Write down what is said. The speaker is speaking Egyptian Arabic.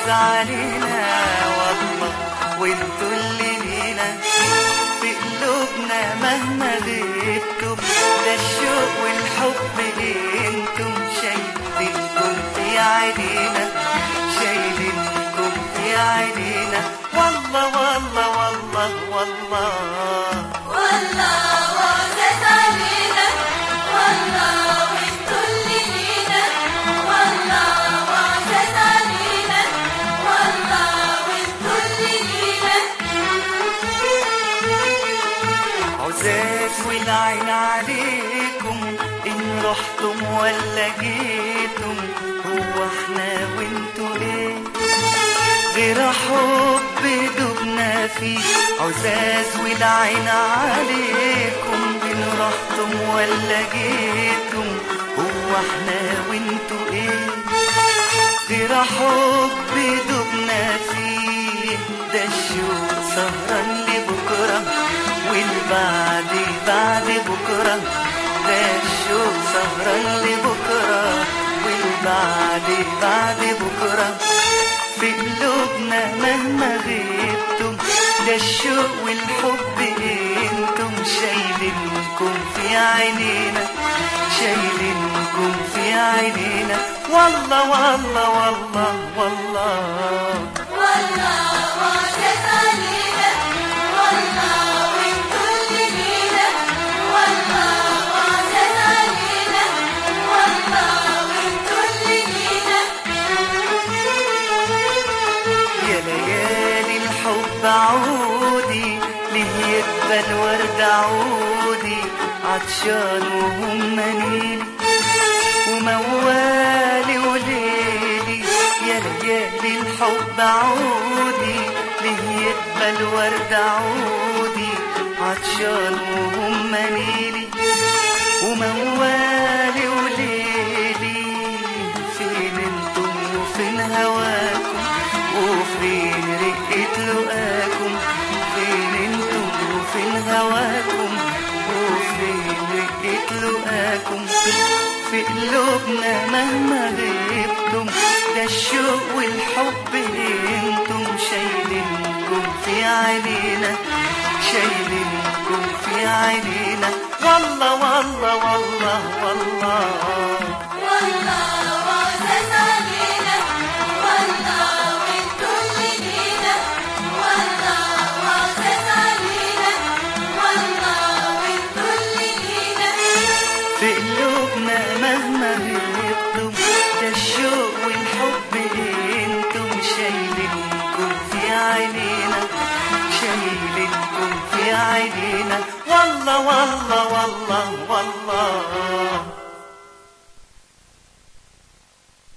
عزيز علينا والله وانتوا اللي لينا في قلوبنا مهما غبتم ده الشوق والحب انتم شايلينكم في عينينا شايلينكم في عينينا والله والله والله والله والله وعزت علينا والله وانتوا اللي لينا والله وعزت علينا والله وانتوا اللي لينا عزاز والعين عليكم إن رحتم ولا جيتم هو احنا وانتوا ايه غير حب دبنا فيه عزاز والعين عليكم إن رحتم ولا جيتم هو احنا وانتوا ايه غير حب دبنا فيه ده الشوق سهران لبكرة والبعد بعد بكرة ده الشوق سهران لبكرة والبعد بعد بكرة في قلوبنا مهما غبتم ده الشوق والحب انتم شايلينكم في عينينا شايلينكم في عينينا والله والله والله والله والله وعزت علينا والله وانتوا اللي لينا والله وعزت علينا والله وانتوا اللي لينا يا ليالي الحب عودي ليه يبقى الورد عودي عطشان وهم نيلي وموالي وليلي يا ليالي الحب عودي ليه يبقى الورد عودي عطشان وهم نيلي وموالي وليلي فين انتم وفين هواكم وفين رقة لقاكم فين انتم وفين هواكم وفين رقة لقاكم في قلوبنا مهما غبتم ده الشوق والحب انتم شايلينكم في عينينا شايلينكم في عينينا والله والله والله والله والله وعزت علينا والله وانتوا اللي لينا والله وعزت علينا والله وانتوا اللي لينا في قلوبنا مهما غبتم ده الشوق والحب انتم شايلينكم في عينينا شايلينكم في عينينا والله والله والله والله